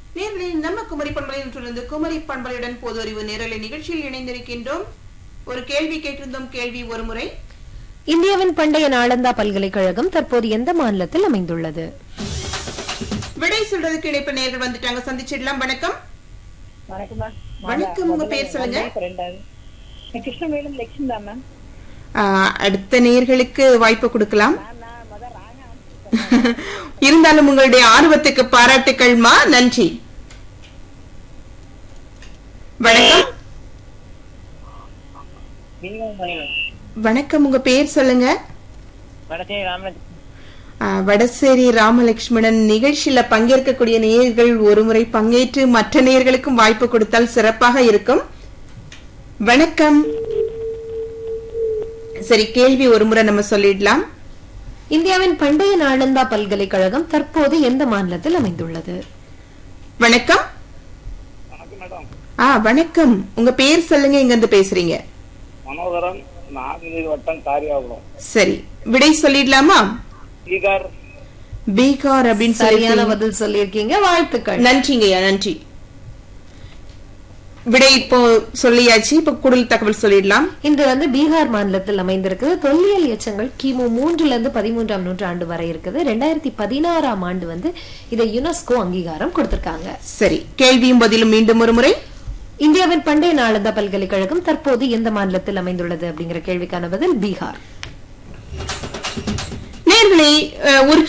நேர்களே நம்ம குமரி பண்பலையிலிருந்து குமரி பண்பலையுடன் பொது அறிவு நேரலை நிகழ்ச்சியில் இணைந்திருக்கின்றோம் ஒரு கேள்வி கேட்டிருந்தோம் கேள்வி ஒரு முறை இந்தியாவின் பண்டைய நாளந்தா பல்கலைக்கழகம் தற்போது எந்த மாநிலத்தில் அமைந்துள்ளது விடை சொல்றதுக்கு இணைப்பு நேர்கள் வந்துட்டாங்க சந்திச்சிடலாம் வணக்கம் வணக்கம் மேம் வணக்கம், உங்க பேர் சொல்லுங்க. ரெண்டாவது கிருஷ்ணவேலும் லட்சுமி தான் மேம் ஆஹ், அடுத்த நேர்களுக்கு வாய்ப்பு கொடுக்கலாம் மேம் நான் முதல் ராங்க இருந்தாலும் உங்களுடைய ஆர்வத்துக்கு பாராட்டுக்கள்மா நன்றி வணக்கம் வணக்கம் உங்க பேர் சொல்லுங்க வடக்கே ராமராஜ் ஆஹ், வடசேரி ராமலட்சுமணன் நிகழ்ச்சியில பங்கேற்கக்கூடிய நேயர்கள் ஒருமுறை பங்கேற்று மற்ற நேயர்களுக்கும் வாய்ப்பு கொடுத்தால் சிறப்பாக இருக்கும் வணக்கம் சரி கேள்வி ஒருமுறை நம்ம சொல்லிடலாம் இந்தியாவின் பண்டைய நாளந்தா பல்கலைக்கழகம் தற்போது எந்த மாநிலத்தில் அமைந்துள்ளது வணக்கம் வணக்கம் மேடம் ஆ வணக்கம் உங்க பேர் சொல்லுங்க எங்க இருந்து பேசுறீங்க மனோகரன் நாங்குநேரி வட்டம் காரியாகுளம் சரி விடை சொல்லிடலாமா பீகார் பீகார் அப்படின்னு சரியான சொல்லி பதில் சொல்லியிருக்கீங்க வாழ்த்துக்கள் நன்றிங்கய்யா நன்றி விடை இப்போ சொல்லியாச்சு இப்ப கூடுதல் தகவல் சொல்லிடலாம் இது வந்து பீகார் மாநிலத்தில் அமைந்திருக்குது தொல்லியல் எச்சங்கள் கிமு மூன்றுல இருந்து பதிமூன்றாம் நூற்றாண்டு வரை இருக்குது ரெண்டாயிரத்தி பதினாறாம் ஆண்டு வந்து இதை யுனெஸ்கோ அங்கீகாரம் கொடுத்திருக்காங்க சரி கேள்வியும் பதிலும் மீண்டும் ஒரு முறை இந்தியாவின் பண்டைய நாளந்தா பல்கலைக்கழகம் தற்போது எந்த மாநிலத்தில் அமைந்துள்ளது அப்படிங்கிற கேள்விக்கான பதில் பீகார் நேர்களை ஒரு